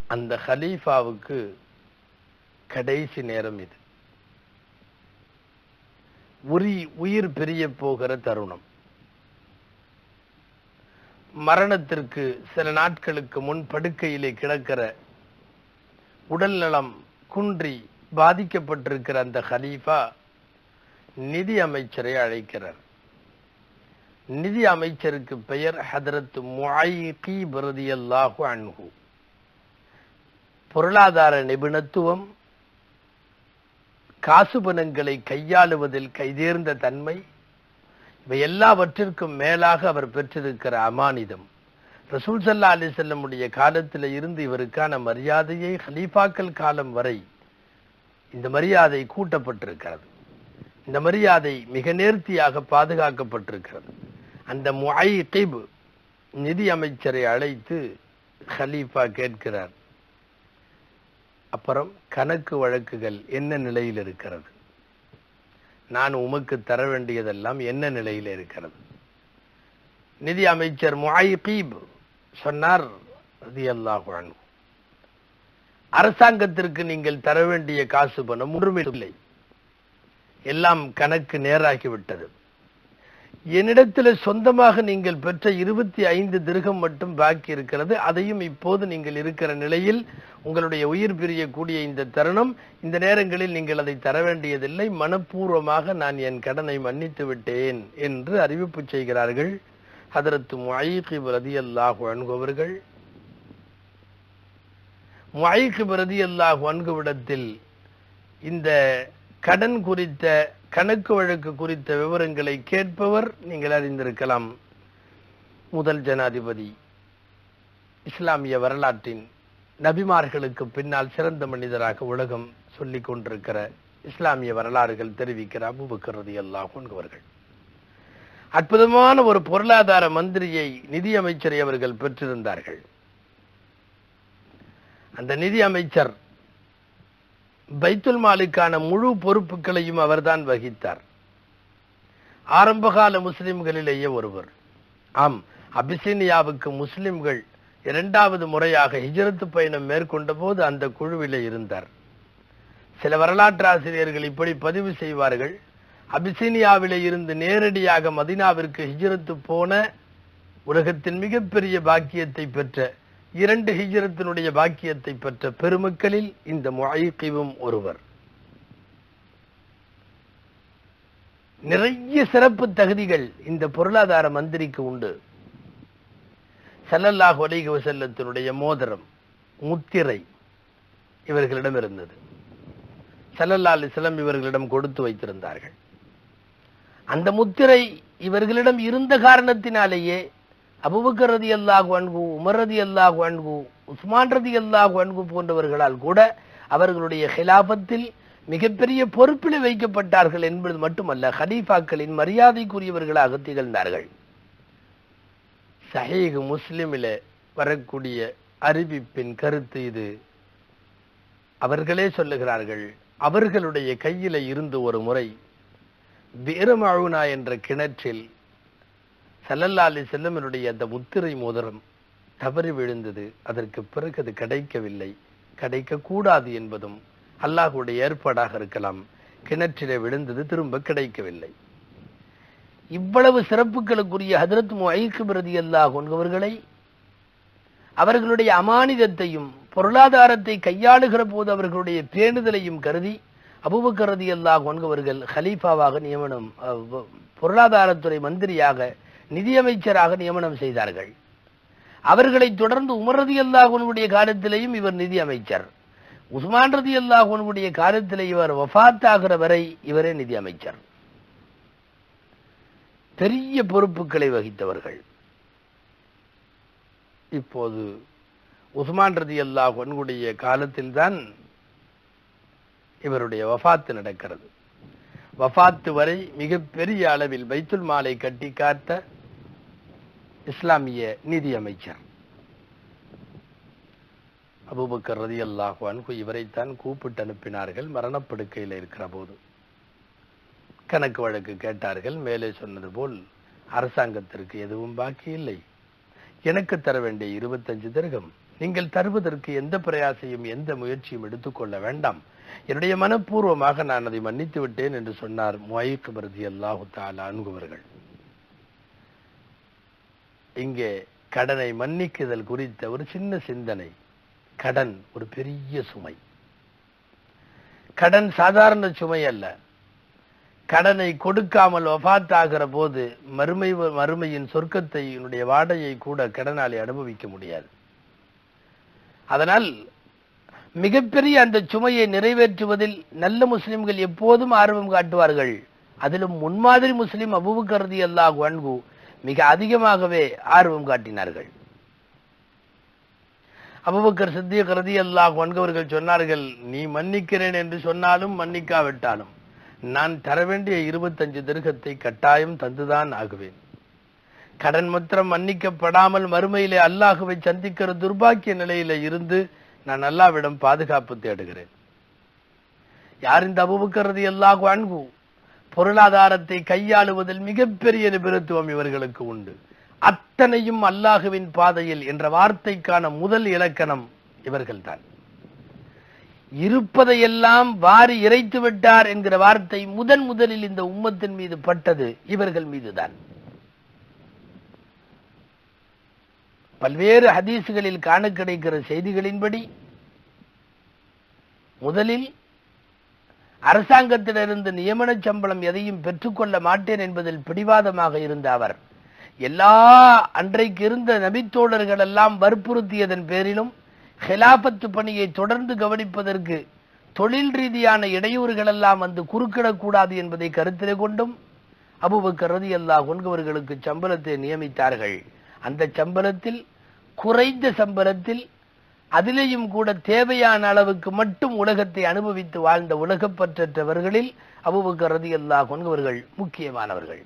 அந்த ஹலீஃபாவுக்கு கடைசி நேரம் இது உரி உயிர் பிரிய போகிற தருணம் மரணத்திற்கு சில நாட்களுக்கு முன் படுக்கையிலே கிடக்கிற உடல் நலம் குன்றி பாதிக்கப்பட்டிருக்கிற அந்த ஹலீஃபா நிதி அமைச்சரை அழைக்கிறார் நிதி அமைச்சருக்கு பெயர் ஹதரத் முஐகி பிரதியல்லாஹு அன்ஹு பொருளாதார நிபுணத்துவம் காசு பணங்களை கையாளுவதில் கைதேர்ந்த தன்மை இவை எல்லாவற்றிற்கும் மேலாக அவர் பெற்றிருக்கிற அமானிதம் ரசூல் சல்லா அலி செல்லமுடைய காலத்தில் இருந்து இவருக்கான மரியாதையை ஹலீஃபாக்கள் காலம் வரை இந்த மரியாதை கூட்டப்பட்டிருக்கிறது இந்த மரியாதை மிக நேர்த்தியாக பாதுகாக்கப்பட்டிருக்கிறது அந்த முஐகிப் நிதி அமைச்சரை அழைத்து ஹலீஃபா கேட்கிறார் அப்புறம் கணக்கு வழக்குகள் என்ன நிலையில் இருக்கிறது நான் உமக்கு தர வேண்டியதெல்லாம் என்ன நிலையில் இருக்கிறது நிதி அமைச்சர் முஐகீப் சொன்னார் ரலியல்லாஹு அன்ஹு அரசாங்கத்திற்கு நீங்கள் தர வேண்டிய காசு பணம் ஒன்றுமே இல்லை எல்லாம் கணக்கு நேராகிவிட்டது என்னிடத்தில் சொந்தமாக நீங்கள் பெற்ற இருபத்தி ஐந்து திருகம் மட்டும் பாக்கி இருக்கிறது அதையும் இப்போது நீங்கள் இருக்கிற நிலையில் உங்களுடைய உயிர் பிரியக்கூடிய இந்த தருணம் இந்த நேரங்களில் நீங்கள் அதை தர வேண்டியதில்லை மனப்பூர்வமாக நான் என் கடனை மன்னித்து விட்டேன் என்று அறிவிப்பு செய்கிறார்கள் ஹதரத்து முஐகிப் ரதியல்லாஹு அன்ஹு அவர்கள் முஐகிப் ரதியல்லாஹு அன்ஹுவிடத்தில் இந்த கடன் குறித்த கணக்கு வழக்கு குறித்த விவரங்களை கேட்பவர் நீங்கள் அறிந்திருக்கலாம் முதல் ஜனாதிபதி இஸ்லாமிய வரலாற்றின் நபிமார்களுக்கு பின்னால் சிறந்த மனிதராக உலகம் சொல்லிக் கொண்டிருக்கிற இஸ்லாமிய வரலாறுகள் தெரிவிக்கிற அபுபக்கர் ரலியல்லாஹு அன்ஹு அவர்கள் அற்புதமான ஒரு பொருளாதார மந்திரியை நிதி அமைச்சரை அவர்கள் பெற்றிருந்தார்கள் அந்த நிதி அமைச்சர் பைத்துல் மாலுக்கான முழு பொறுப்புகளையும் அவர்தான் வகித்தார் ஆரம்பகால முஸ்லிம்களிலேயே ஒருவர் ஆம் அபிசீனியாவுக்கு முஸ்லிம்கள் இரண்டாவது முறையாக ஹிஜரத்து பயணம் மேற்கொண்ட போது அந்த குழுவிலே இருந்தார் சில வரலாற்று ஆசிரியர்கள் இப்படி பதிவு செய்வார்கள் அபிசீனியாவிலே இருந்து நேரடியாக மதினாவிற்கு ஹிஜரத்து போன உலகத்தின் மிகப்பெரிய பாக்கியத்தை பெற்ற இரண்டு ஹிஜரத்தினுடைய பாக்கியத்தை பெற்ற பெருமக்களில் இந்த முஐகிவும் ஒருவர் நிறைய சிறப்பு தகுதிகள் இந்த பொருளாதார மந்திரிக்கு உண்டு ஸல்லல்லாஹு அலைஹி வஸல்லத்தினுடைய மோதிரம் முத்திரை இவர்களிடம் இருந்தது ஸல்லல்லாஹு அலைஹி வஸல்லம் இவர்களிடம் கொடுத்து வைத்திருந்தார்கள் அந்த முத்திரை இவர்களிடம் இருந்த காரணத்தினாலேயே அபுபக்கர் ரதி அல்லாஹு அன்கு உமர் ரதி அல்லாஹு அன்கு உஸ்மான் ரதி அல்லாஹு அன்கு போன்றவர்களால் கூட அவர்களுடைய ஹிலாபத்தில் மிகப்பெரிய பொறுப்பில் வைக்கப்பட்டார்கள் என்பது மட்டுமல்ல ஹலீஃபாக்களின் மரியாதைக்குரியவர்களாக திகழ்ந்தார்கள் சஹீஹ் முஸ்லிமில வரக்கூடிய அறிவிப்பின் கருத்து இது அவர்களே சொல்லுகிறார்கள் அவர்களுடைய கையில இருந்து ஒரு முறை வீரமழுனா என்ற கிணற்றில் சல்லல்லா அலி செல்லமனுடைய அந்த முத்திரை மோதிரம் தவறி விழுந்தது அதற்கு பிறகு அது கிடைக்கவில்லை கிடைக்க கூடாது என்பதும் அல்லாஹுடைய ஏற்பாடாக இருக்கலாம் கிணற்றிலே விழுந்தது திரும்ப கிடைக்கவில்லை இவ்வளவு சிறப்புகளுக்குரிய ஹதரத் முஐக்கு பிரதி அல்லாஹ் என்பவர்களை அவர்களுடைய அமானிதத்தையும் பொருளாதாரத்தை கையாளுகிற போது அவர்களுடைய பேணுதலையும் கருதி அபுபக்கர் ரதி அல்லாஹ் என்பவர்கள் ஹலீஃபாவாக நியமனம் அஹ், பொருளாதாரத்துறை மந்திரியாக நிதியமைச்சராக நியமனம் செய்தார்கள் அவர்களை தொடர்ந்து உமர் ரதி அல்லாஹனுடைய காலத்திலேயும் இவர் நிதி அமைச்சர் உஸ்மான் ரதி அல்லாஹனுடைய காலத்திலே இவர் வஃபாத்தாகிற வரை இவரே நிதி அமைச்சர் பெரிய பொறுப்புகளை வகித்தவர்கள் இப்போது உஸ்மான் ரதி அல்லாஹனுடைய காலத்தில்தான் இவருடைய வஃபாத்து நடக்கிறது வஃபாத்து வரை மிகப்பெரிய அளவில் பைத்துல் மாலை கட்டி காத்த இஸ்லாமிய நிதி அமைச்சர் அபூபக்கர் ரதி அல்லாஹு அன்ஹு இவரைத்தான் கூப்பிட்டு அனுப்பினார்கள் மரணப்படுக்கையில் இருக்கிற போது கணக்கு வழக்கு கேட்டார்கள் மேலே சொன்னது போல் அரசாங்கத்திற்கு எதுவும் பாக்கி இல்லை எனக்கு தர வேண்டிய இருபத்தஞ்சு திருகம் நீங்கள் தருவதற்கு எந்த பிரயாசையும் எந்த முயற்சியும் எடுத்துக்கொள்ள வேண்டாம் என்னுடைய மனப்பூர்வமாக நான் அதை மன்னித்து விட்டேன் என்று சொன்னார் முயக்கு பிரதி அல்லாஹு தாலா அன்பவர்கள் இங்கே கடனை மன்னிக்குதல் குறித்த ஒரு சின்ன சிந்தனை கடன் ஒரு பெரிய சுமை கடன் சாதாரண சுமை அல்ல கடனை கொடுக்காமல் வஃபாத்தாகிற போது மறுமை மறுமையின் சொர்க்கத்தை என்னுடைய வாடையை கூட கடனாளி அனுபவிக்க முடியாது அதனால் மிகப்பெரிய அந்த சுமையை நிறைவேற்றுவதில் நல்ல முஸ்லிம்கள் எப்போதும் ஆர்வம் காட்டுவார்கள் அதிலும் முன்மாதிரி முஸ்லிம் அபுபக்கரதி அல்லாஹ் அன்கு மிக அதிகமாகவே ஆர்வம் காட்டினார்கள் அபுபக்கர் சித்திய கருதி அல்லாஹ் வன்கவர்கள் சொன்னார்கள் நீ மன்னிக்கிறேன் என்று சொன்னாலும் மன்னிக்காவிட்டாலும் நான் தர வேண்டிய இருபத்தஞ்சு திருகத்தை கட்டாயம் தந்துதான் ஆகுவேன் கடன் மாத்திரம் மன்னிக்கப்படாமல் மறுமையிலே அல்லாஹுவை சந்திக்கிற துர்பாக்கிய நிலையில இருந்து நான் அல்லாவிடம் பாதுகாப்பு தேடுகிறேன் யார் இந்த அபுபக்கரது அல்லாஹ் அன்பு பொருளாதாரத்தை கையாளுவதில் மிகப்பெரிய நிபுணத்துவம் இவர்களுக்கு உண்டு அத்தனையும் அல்லாஹுவின் பாதையில் என்ற வார்த்தைக்கான முதல் இலக்கணம் இவர்கள்தான் இருப்பதையெல்லாம் வாரி இறைத்து விட்டார் என்கிற வார்த்தை முதன் முதலில் இந்த உம்மத்தின் மீது பட்டது இவர்கள் மீதுதான் பல்வேறு ஹதீசுகளில் காண கிடைக்கிற செய்திகளின்படி முதலில் அரசாங்கத்திலிருந்து நியமன சம்பளம் எதையும் பெற்றுக்கொள்ள மாட்டேன் என்பதில் பிடிவாதமாக இருந்த அவர் எல்லா அன்றைக்கு இருந்த நபித்தோழர்கள் எல்லாம் வற்புறுத்தியதன் பேரிலும் ஹிலாபத்து பணியை தொடர்ந்து கவனிப்பதற்கு தொழில் ரீதியான இடையூறுகள் எல்லாம் வந்து குறுக்கிடக்கூடாது என்பதை கருத்திலே கொண்டும் அபுபக்கர் ரதி அல்லா கொன்கவர்களுக்கு சம்பளத்தை நியமித்தார்கள் அந்த சம்பளத்தில் குறைந்த சம்பளத்தில் அதிலேயும் கூட தேவையான அளவுக்கு மட்டும் உலகத்தை அனுபவித்து வாழ்ந்த உலகப்பற்றவர்களில் அபுபக்கர் ரதி அல்லா கொன்கவர்கள் முக்கியமானவர்கள்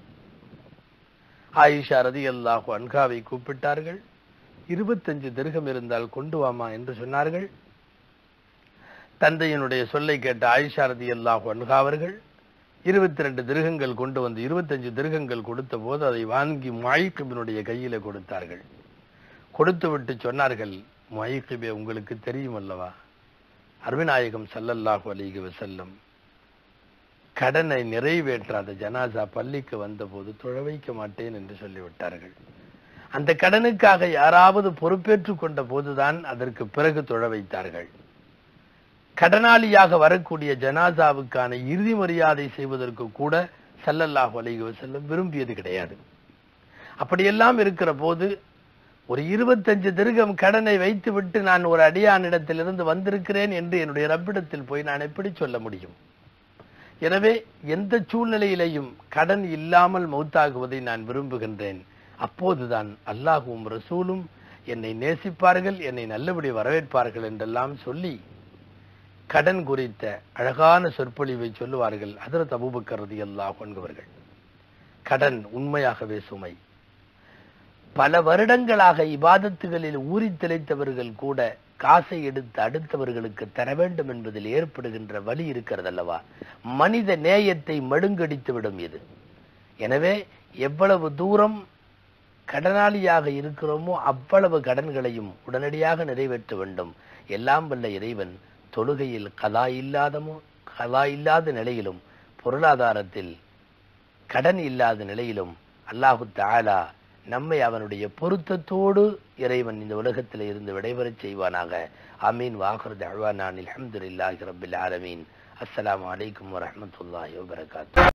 ஆயிஷா ரதி அல்லாஹு அன்காவை கூப்பிட்டார்கள் இருபத்தஞ்சு திருகம் இருந்தால் கொண்டு வாமா என்று சொன்னார்கள் தந்தையினுடைய சொல்லை கேட்ட ஆயிஷா ரதி அல்லாஹு அன்கா அவர்கள் இருபத்தி ரெண்டு திருகங்கள் கொண்டு வந்து இருபத்தஞ்சு திருகங்கள் கொடுத்த போது அதை வாங்கி மாயிக்கிபினுடைய கையில கொடுத்தார்கள் கொடுத்து விட்டு சொன்னார்கள் மாயிக்கிபே உங்களுக்கு தெரியும் அல்லவா அருவிநாயகம் சல்லல்லாஹு அலிக வசல்லம் கடனை நிறைவேற்றாத ஜனாசா பள்ளிக்கு வந்தபோது தொழ வைக்க மாட்டேன் என்று சொல்லிவிட்டார்கள் அந்த கடனுக்காக யாராவது பொறுப்பேற்றுக் கொண்ட போதுதான் அதற்கு பிறகு தொழ வைத்தார்கள் கடனாளியாக வரக்கூடிய ஜனாசாவுக்கான இறுதி மரியாதை செய்வதற்கு கூட சல்லல்லாஹு அலைஹி வஸல்லம் விரும்பியது கிடையாது அப்படியெல்லாம் இருக்கிற போது ஒரு இருபத்தஞ்சு திருகம் கடனை வைத்துவிட்டு நான் ஒரு அடியானிடத்திலிருந்து வந்திருக்கிறேன் என்று என்னுடைய ரப்பிடத்தில் போய் நான் எப்படி சொல்ல முடியும் எனவே எந்த சூழ்நிலையிலையும் கடன் இல்லாமல் மௌத்தாகுவதை நான் விரும்புகின்றேன் அப்போதுதான் அல்லாஹுவும் ரசூலும் என்னை நேசிப்பார்கள் என்னை நல்லபடி வரவேற்பார்கள் என்றெல்லாம் சொல்லி கடன் குறித்த அழகான சொற்பொழிவை சொல்லுவார்கள் அதற்கு அபூபக்கர் அல்லாஹ் என்பவர்கள் கடன் உண்மையாகவே சுமை பல வருடங்களாக இபாதத்துகளில் ஊறி திளைத்தவர்கள் கூட காசை எடுத்து அடுத்தவர்களுக்கு தர வேண்டும் என்பதில் ஏற்படுகின்ற வழி இருக்கிறது அல்லவா மனித நேயத்தை மழுங்கடித்து விடும் இது எனவே எவ்வளவு தூரம் கடனாளியாக இருக்கிறோமோ அவ்வளவு கடன்களையும் உடனடியாக நிறைவேற்ற வேண்டும் எல்லாம் வல்ல இறைவன் தொழுகையில் கலா இல்லாதமோ கலா இல்லாத நிலையிலும் பொருளாதாரத்தில் கடன் இல்லாத நிலையிலும் அல்லாஹு தாலா நம்மை அவனுடைய பொருத்தத்தோடு இறைவன் இந்த உலகத்தில் இருந்து விடைபெறச் செய்வானாக அமீன் வாஹர் தழ்வானான் அலமதுல்லாஹி ரபில் ஆலமீன் அஸ்ஸலாமு அலைக்கும் வரஹ்மத்துல்லாஹி வபரகாத்து